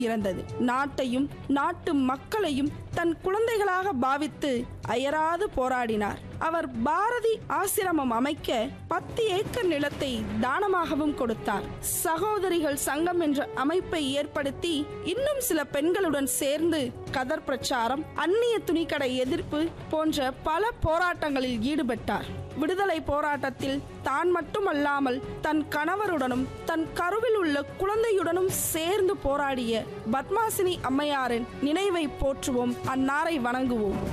இறந்தது நாட்டையும் நாட்டு மக்களையும் தன் குழந்தைகளாக பாவித்து அயராது போராடினார் அவர் பாரதி ஆசிரமம் அமைக்க பத்து ஏக்கர் நிலத்தை தானமாகவும் கொடுத்தார் சகோதரிகள் சங்கம் என்ற அமைப்பை ஏற்படுத்தி இன்னும் சில பெண்களுடன் சேர்ந்து கதர் பிரச்சாரம் அந்நிய துணிக்கடை எதிர்ப்பு போன்ற பல போராட்டங்களில் ஈடுபட்டார் விடுதலை போராட்டத்தில் தான் மட்டுமல்லாமல் தன் கணவருடனும் தன் கருவில் உள்ள குழந்தையுடனும் சேர்ந்து போராடிய பத்மாசினி அம்மையாரின் நினைவை போற்றுவோம் அன்னாரை வணங்குவோம்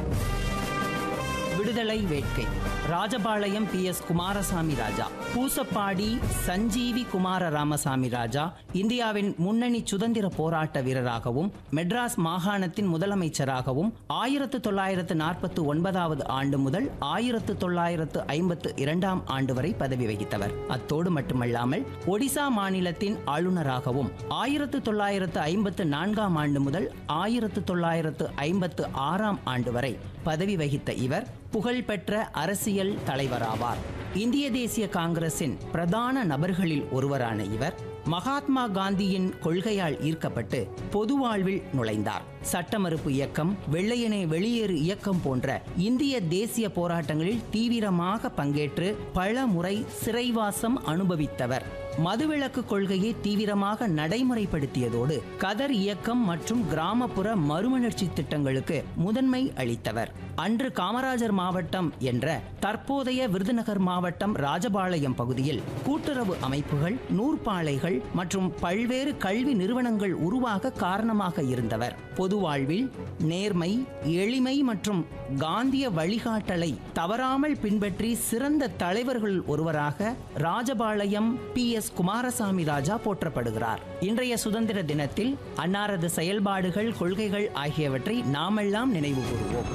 விடுதலை வேட்கை ராஜபாளையம் பி எஸ் குமாரசாமி ராஜா பூசப்பாடி சஞ்சீவி குமார ராமசாமி ராஜா இந்தியாவின் முன்னணி சுதந்திர போராட்ட வீரராகவும் மெட்ராஸ் மாகாணத்தின் முதலமைச்சராகவும் ஆயிரத்து தொள்ளாயிரத்து நாற்பத்து ஒன்பதாவது ஆண்டு முதல் ஆயிரத்து தொள்ளாயிரத்து ஐம்பத்து இரண்டாம் ஆண்டு வரை பதவி வகித்தவர் அத்தோடு மட்டுமல்லாமல் ஒடிசா மாநிலத்தின் ஆளுநராகவும் ஆயிரத்து தொள்ளாயிரத்து ஐம்பத்து நான்காம் ஆண்டு முதல் ஆயிரத்து தொள்ளாயிரத்து ஐம்பத்து ஆறாம் ஆண்டு வரை பதவி வகித்த இவர் புகழ்பெற்ற அரசியல் தலைவராவார் இந்திய தேசிய காங்கிரசின் பிரதான நபர்களில் ஒருவரான இவர் மகாத்மா காந்தியின் கொள்கையால் ஈர்க்கப்பட்டு பொது வாழ்வில் நுழைந்தார் சட்ட மறுப்பு இயக்கம் வெள்ளையனே வெளியேறு இயக்கம் போன்ற இந்திய தேசிய போராட்டங்களில் தீவிரமாக பங்கேற்று பல முறை சிறைவாசம் அனுபவித்தவர் மதுவிலக்கு கொள்கையை தீவிரமாக நடைமுறைப்படுத்தியதோடு கதர் இயக்கம் மற்றும் கிராமப்புற மறுமலர்ச்சி திட்டங்களுக்கு முதன்மை அளித்தவர் அன்று காமராஜர் மாவட்டம் என்ற தற்போதைய விருதுநகர் மாவட்டம் ராஜபாளையம் பகுதியில் கூட்டுறவு அமைப்புகள் நூற்பாலைகள் மற்றும் பல்வேறு கல்வி நிறுவனங்கள் உருவாக காரணமாக இருந்தவர் பொது வாழ்வில் நேர்மை எளிமை மற்றும் காந்திய வழிகாட்டலை தவறாமல் பின்பற்றி சிறந்த தலைவர்கள் ஒருவராக ராஜபாளையம் பி எஸ் குமாரசாமி ராஜா போற்றப்படுகிறார் இன்றைய சுதந்திர தினத்தில் அன்னாரது செயல்பாடுகள் கொள்கைகள் ஆகியவற்றை நாமெல்லாம் நினைவு கூறுவோம்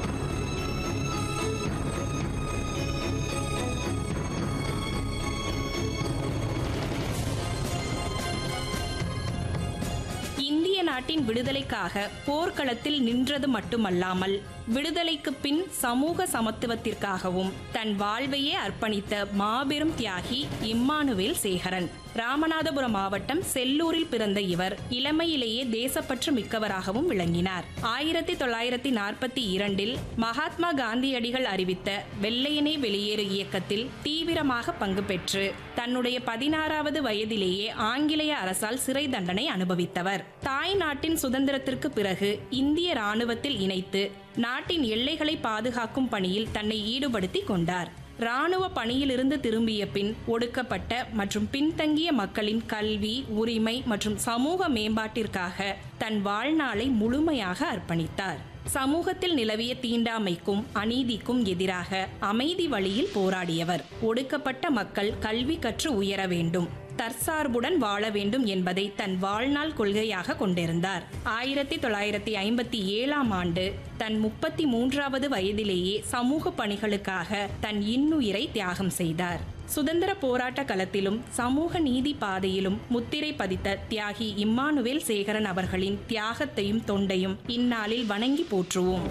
இந்திய நாட்டின் விடுதலைக்காக போர்க்களத்தில் நின்றது மட்டுமல்லாமல் விடுதலைக்கு பின் சமூக சமத்துவத்திற்காகவும் தன் வாழ்வையே அர்ப்பணித்த மாபெரும் தியாகி இம்மானுவேல் சேகரன் ராமநாதபுரம் மாவட்டம் செல்லூரில் பிறந்த இவர் இளமையிலேயே தேசப்பற்று மிக்கவராகவும் விளங்கினார் ஆயிரத்தி தொள்ளாயிரத்தி நாற்பத்தி இரண்டில் மகாத்மா காந்தியடிகள் அறிவித்த வெள்ளையனே வெளியேறு இயக்கத்தில் தீவிரமாக பங்கு பெற்று தன்னுடைய பதினாறாவது வயதிலேயே ஆங்கிலேய அரசால் சிறை தண்டனை அனுபவித்தவர் தாய் நாட்டின் சுதந்திரத்திற்கு பிறகு இந்திய ராணுவத்தில் இணைத்து நாட்டின் எல்லைகளை பாதுகாக்கும் பணியில் தன்னை ஈடுபடுத்தி கொண்டார் ராணுவ பணியிலிருந்து திரும்பிய பின் ஒடுக்கப்பட்ட மற்றும் பின்தங்கிய மக்களின் கல்வி உரிமை மற்றும் சமூக மேம்பாட்டிற்காக தன் வாழ்நாளை முழுமையாக அர்ப்பணித்தார் சமூகத்தில் நிலவிய தீண்டாமைக்கும் அநீதிக்கும் எதிராக அமைதி வழியில் போராடியவர் ஒடுக்கப்பட்ட மக்கள் கல்வி கற்று உயர வேண்டும் தற்சார்புடன் வாழ வேண்டும் என்பதை தன் வாழ்நாள் கொள்கையாக கொண்டிருந்தார் ஆயிரத்தி தொள்ளாயிரத்தி ஐம்பத்தி ஏழாம் ஆண்டு தன் முப்பத்தி மூன்றாவது வயதிலேயே சமூக பணிகளுக்காக தன் இன்னுயிரை தியாகம் செய்தார் சுதந்திர போராட்ட களத்திலும் சமூக நீதி பாதையிலும் முத்திரை பதித்த தியாகி இம்மானுவேல் சேகரன் அவர்களின் தியாகத்தையும் தொண்டையும் இந்நாளில் வணங்கி போற்றுவோம்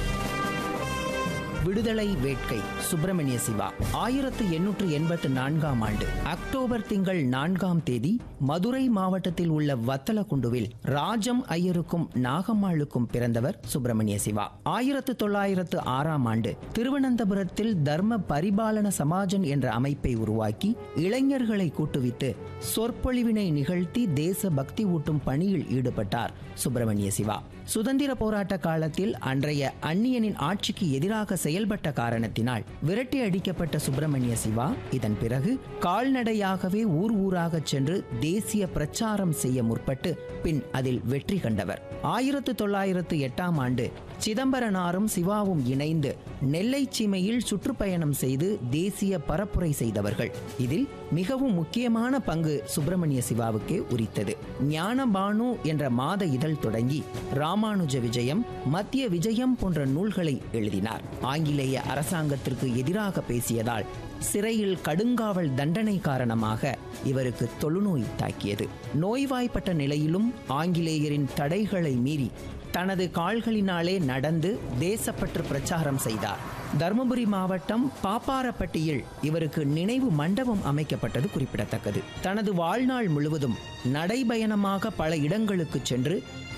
விடுதலை வேட்கை சுப்பிரமணிய சிவா ஆயிரத்து எண்ணூற்று எண்பத்து நான்காம் ஆண்டு அக்டோபர் திங்கள் நான்காம் தேதி மதுரை மாவட்டத்தில் உள்ள வத்தலகுண்டுவில் ராஜம் ஐயருக்கும் நாகம்மாளுக்கும் பிறந்தவர் சுப்பிரமணிய சிவா ஆயிரத்து தொள்ளாயிரத்து ஆறாம் ஆண்டு திருவனந்தபுரத்தில் தர்ம பரிபாலன சமாஜன் என்ற அமைப்பை உருவாக்கி இளைஞர்களை கூட்டுவித்து சொற்பொழிவினை நிகழ்த்தி தேச பக்தி ஊட்டும் பணியில் ஈடுபட்டார் சுப்பிரமணிய சிவா சுதந்திர போராட்ட காலத்தில் அன்றைய அந்நியனின் ஆட்சிக்கு எதிராக செயல்பட்ட காரணத்தினால் விரட்டி அடிக்கப்பட்ட சுப்பிரமணிய சிவா இதன் பிறகு கால்நடையாகவே ஊர் ஊராக சென்று தேசிய பிரச்சாரம் செய்ய முற்பட்டு பின் அதில் வெற்றி கண்டவர் ஆயிரத்து தொள்ளாயிரத்து எட்டாம் ஆண்டு சிதம்பரனாரும் சிவாவும் இணைந்து நெல்லை சீமையில் சுற்றுப்பயணம் செய்து தேசிய பரப்புரை செய்தவர்கள் இதில் மிகவும் முக்கியமான பங்கு சுப்பிரமணிய சிவாவுக்கே உரித்தது ஞானபானு என்ற மாத இதழ் தொடங்கி ராமானுஜ விஜயம் மத்திய விஜயம் போன்ற நூல்களை எழுதினார் ஆங்கிலேய அரசாங்கத்திற்கு எதிராக பேசியதால் சிறையில் கடுங்காவல் தண்டனை காரணமாக இவருக்கு தொழுநோய் தாக்கியது நோய்வாய்ப்பட்ட நிலையிலும் ஆங்கிலேயரின் தடைகளை மீறி தனது கால்களினாலே நடந்து தேசப்பற்று பிரச்சாரம் செய்தார் தருமபுரி மாவட்டம் பாப்பாரப்பட்டியில் இவருக்கு நினைவு மண்டபம் அமைக்கப்பட்டது குறிப்பிடத்தக்கது தனது வாழ்நாள் முழுவதும் நடைபயணமாக பல இடங்களுக்கு சென்று